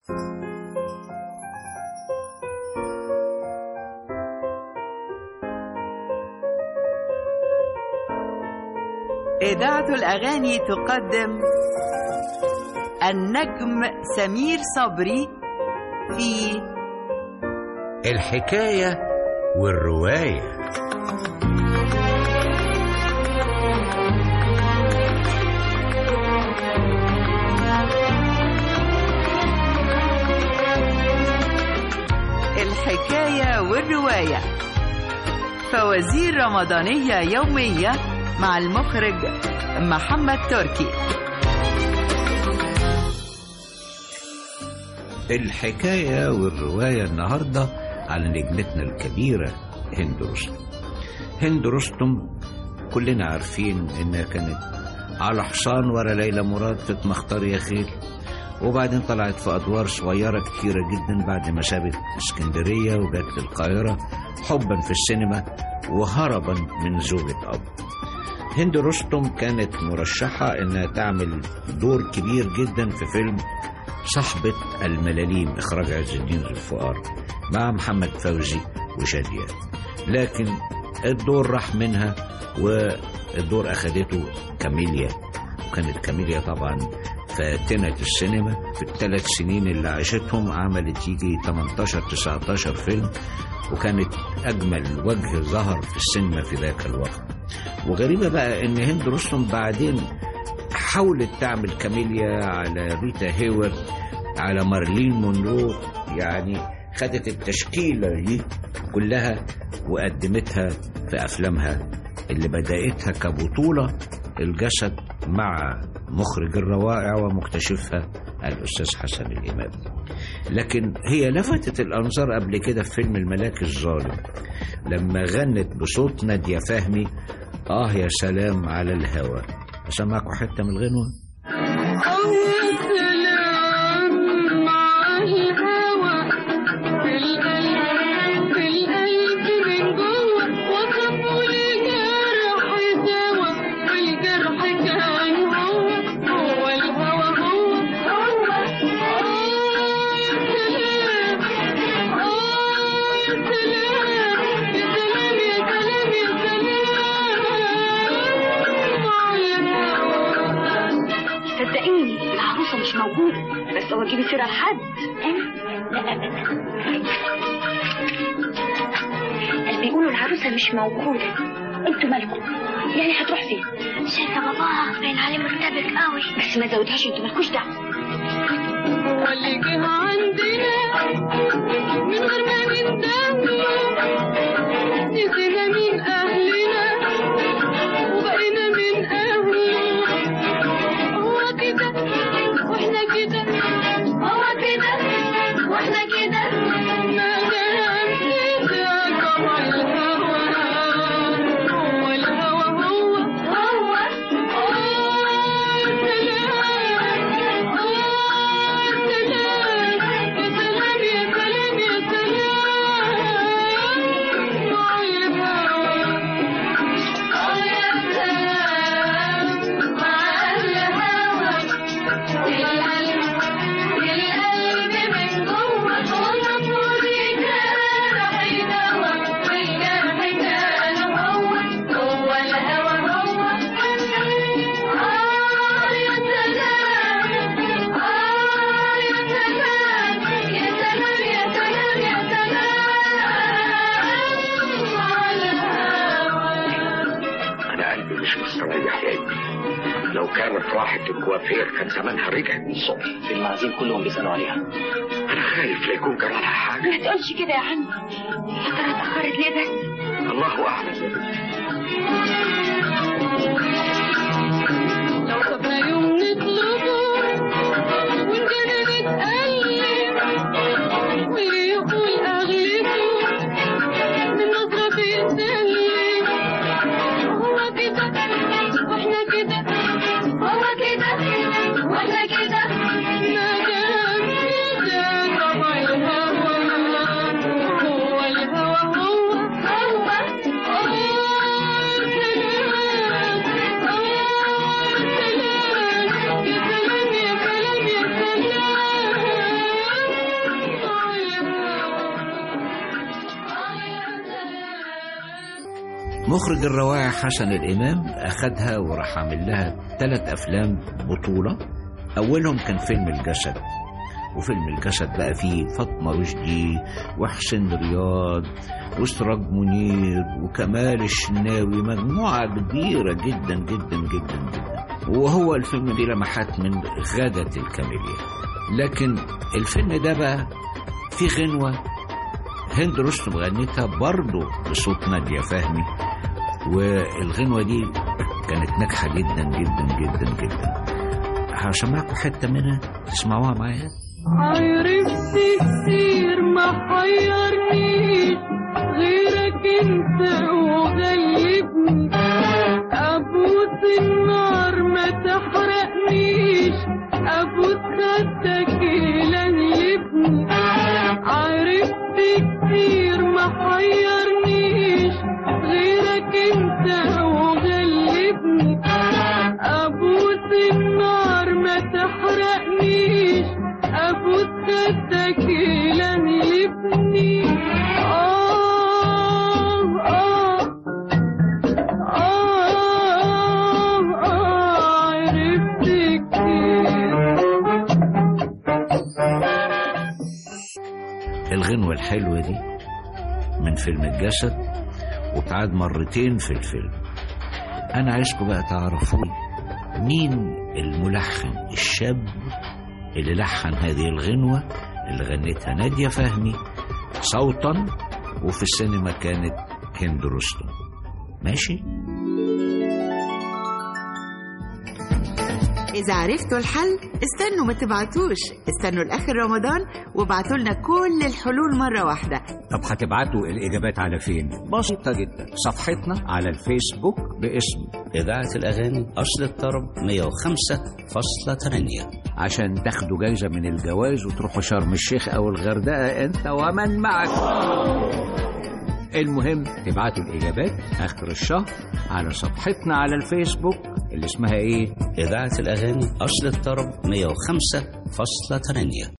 إذاعة الأغاني تقدم النجم سمير صبري في الحكاية والرواية الحكاية والرواية فوازير رمضانية يومية مع المخرج محمد تركي الحكاية والرواية النهاردة على نجمتنا الكبيرة هند رستم هند رستم كلنا عارفين إنها كانت على حصان ورا ليلى مراد في مختار يا خيل وبعدين طلعت في أدوار صغيرة كتيرة جدا بعد ما سابت اسكندرية وجت للقاهرة حبا في السينما وهربا من زوجة أب هند رستم كانت مرشحة إنها تعمل دور كبير جدا في فيلم صحبة الملاليم إخراج عز الدين ذو الفقار مع محمد فوزي وشادية لكن الدور راح منها والدور أخدته كاميليا وكانت كاميليا طبعا فاتنة السينما في الثلاث سنين اللي عاشتهم عملت يجي 18 19 فيلم وكانت أجمل وجه ظهر في السينما في ذاك الوقت وغريبة بقى إن هند رستم بعدين حاولت تعمل كاميليا على ريتا هيورد على مارلين مونرو يعني خدت التشكيلة دي كلها وقدمتها في أفلامها اللي بدأتها كبطولة الجسد مع مخرج الروائع ومكتشفها الأستاذ حسن الإمام لكن هي لفتت الأنظار قبل كده في فيلم الملاك الظالم لما غنت بصوت نادية فهمي آه يا سلام على الهوى أسمعكم حتة من الغنوة صدقيني العروسه مش موجوده بس هو جيبي سيره لحد انا لا ابدا اللي بيقولوا العروسه مش موجوده انتوا مالكم يعني هتروح فين شايفة باباها باين عليه مرتبك قوي بس ما زودهاش انتوا مالكوش دعوه هو اللي جه عندنا من غير ما نندم نسينا من أهلنا وبقينا من أهله هو كده واحنا كده هو كده واحنا كده ما دام كده طبع الهوى هو الهوى هو هو آه سلام آه سلام يا سلام يا سلام يا سلام مع الهوى آه يا سلام مع الهوى القلب القلب من جوه طول جرح الهوى والجرح كان هو هو الهوى هو آه يا سلام آه يا سلام يا سلام يا سلام يا سلام مع الهوى انا قلبي مش مستريح يا ابني لو كانت راحت الكوافير كان زمانها رجعت من الصبح المعازيم كلهم بيسألوا عليها انا خايف لا يكون جرى لها حاجه ما تقولش كده يا عم يا ترى اتاخرت ليه بس الله اعلم يا بنتي لو سابنا يوم نطلبه ونجينا نتقلب ويقول أغلبه من نظرة بيتسلم هو كده واحنا كده هو كده واحنا كده ما دام كده طبع الهوى هو الهوى هو هو آه سلام مخرج الرواية حسن الإمام أخدها وراح عامل لها ثلاث أفلام بطولة أولهم كان فيلم الجسد وفيلم الجسد بقى فيه فاطمة رشدي وحسين رياض وسراج منير وكمال الشناوي مجموعة كبيرة جدا جدا جدا جدا وهو الفيلم دي لمحات من غادة الكاميليا لكن الفيلم ده بقى فيه غنوة هند رستم غنتها برضه بصوت نادية فهمي والغنوة دي كانت ناجحة جدا جدا جدا جدا هسمعكم حتة منها تسمعوها معايا عرفت كتير ما حيرنيش غيرك انت وغلبني ابوس النار ما تحرقنيش ابوس خدك يلهلبني عرفت كتير ما حيرنيش غيرك انت وغلبني ابوس النار ما تحرقنيش ابوس خدك يلهلبني آه آه آه آه عرفت كتير الغنوة الحلوة دي من فيلم الجسد وبتعاد مرتين في الفيلم أنا عايزكم بقى تعرفوا لي مين الملحن الشاب اللي لحن هذه الغنوة اللي غنتها نادية فهمي صوتا وفي السينما كانت هند رستم ماشي؟ إذا عرفتوا الحل استنوا ما تبعتوش استنوا لآخر رمضان وابعتوا لنا كل الحلول مرة واحدة طب هتبعتوا الإجابات على فين؟ بسيطة جدا صفحتنا على الفيسبوك باسم إذاعة الأغاني أصل الطرب 105.8 عشان تاخدوا جايزة من الجواز وتروحوا شرم الشيخ أو الغردقة أنت ومن معك المهم تبعتوا الإجابات آخر الشهر على صفحتنا على الفيسبوك اللي اسمها إيه؟ إذاعة الأغاني أصل الطرب 105.8